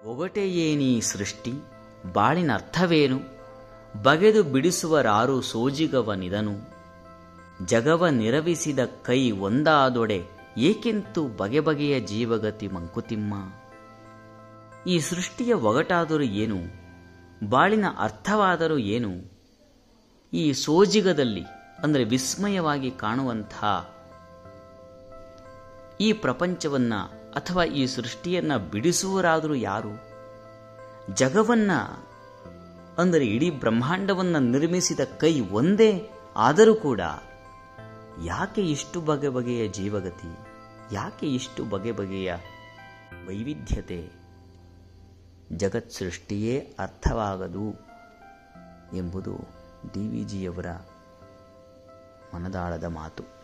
ಒಗಟೆಯೇನೀ ಸೃಷ್ಟಿ ಬಾಳಿನ ಅರ್ಥವೇನು ಬಗೆದು ಬಿಡಿಸುವರಾರು ಸೋಜಿಗವನಿದನು ಜಗವ ನಿರವಿಸಿದ ಕೈ ಒಂದಾದೊಡೆ ಏಕೆಂತು ಬಗೆ ಬಗೆಯ ಜೀವಗತಿ ಮಂಕುತಿಮ್ಮ ಈ ಸೃಷ್ಟಿಯ ಒಗಟಾದರೂ ಏನು ಬಾಳಿನ ಅರ್ಥವಾದರೂ ಏನು ಈ ಸೋಜಿಗದಲ್ಲಿ ಅಂದರೆ ವಿಸ್ಮಯವಾಗಿ ಕಾಣುವಂಥ ಈ ಪ್ರಪಂಚವನ್ನ ಅಥವಾ ಈ ಸೃಷ್ಟಿಯನ್ನ ಬಿಡಿಸುವರಾದರೂ ಯಾರು ಜಗವನ್ನ ಅಂದರೆ ಇಡೀ ಬ್ರಹ್ಮಾಂಡವನ್ನ ನಿರ್ಮಿಸಿದ ಕೈ ಒಂದೇ ಆದರೂ ಕೂಡ ಯಾಕೆ ಇಷ್ಟು ಬಗೆ ಬಗೆಯ ಜೀವಗತಿ ಯಾಕೆ ಇಷ್ಟು ಬಗೆ ಬಗೆಯ ವೈವಿಧ್ಯತೆ ಜಗತ್ ಸೃಷ್ಟಿಯೇ ಅರ್ಥವಾಗದು ಎಂಬುದು ಡಿ ವಿ ಜಿಯವರ ಮನದಾಳದ ಮಾತು